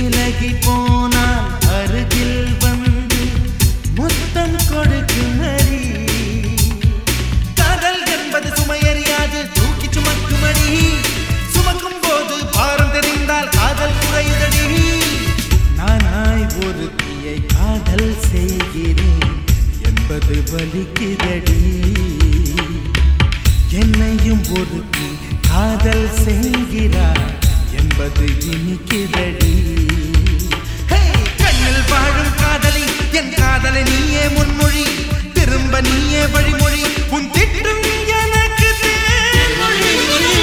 விலகி போனால் அருகில் வந்து முத்தம் கொடுக்குமடி காதல் என்பது சுமையறியாது தூக்கி சுமக்குமடி சுமக்கும் போது பாரம் தெரிந்தால் காதல் குறையுதடி நானாய் ஒருத்தியை காதல் செய்கிறேன் என்பது வலிக்குதடி என்னையும் ஒருத்தி காதல் செய்கிறார் என்பது இனிக்குதடி ஹே! கண்ணில் வாழும் காதலி என் காதலை நீயே முன்மொழி திரும்ப நீயே வழிமொழி உன் திட்டம் எனக்கு தேன்மொழி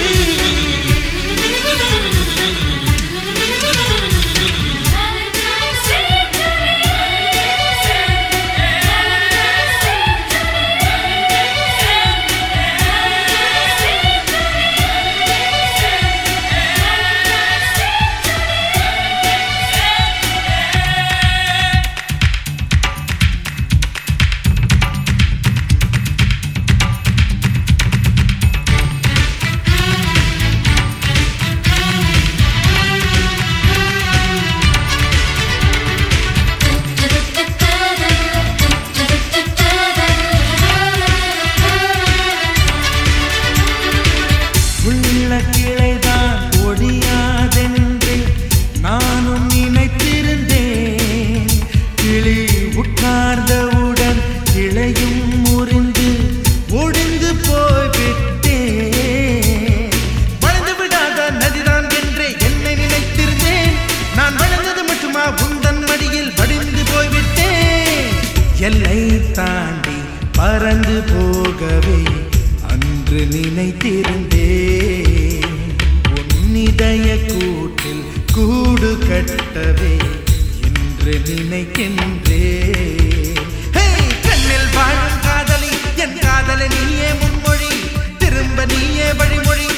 உள்ள கிளைதான் ஒடியாதென்று நானும் நினைத்திருந்தேன் கிளி உட்கார்ந்தவுடன் கிளையும் முறிந்து ஒடிந்து போய்விட்டேன் வளர்ந்து விடாத நதிதான் என்றே என்னை நினைத்திருந்தேன் நான் வளர்ந்தது மட்டுமா உந்தன் மடியில் வடிந்து போய்விட்டேன் எல்லை தாண்டி பறந்து போகவே அன்று நினைத்திருந்தேன் உன்னிதய கூட்டில் கூடு கட்டவே என்று நினைக்கின்றேன் ஹே! கண்ணில் வாழும் காதலி என் காதலை நீயே முன்மொழி திரும்ப நீயே வழிமொழி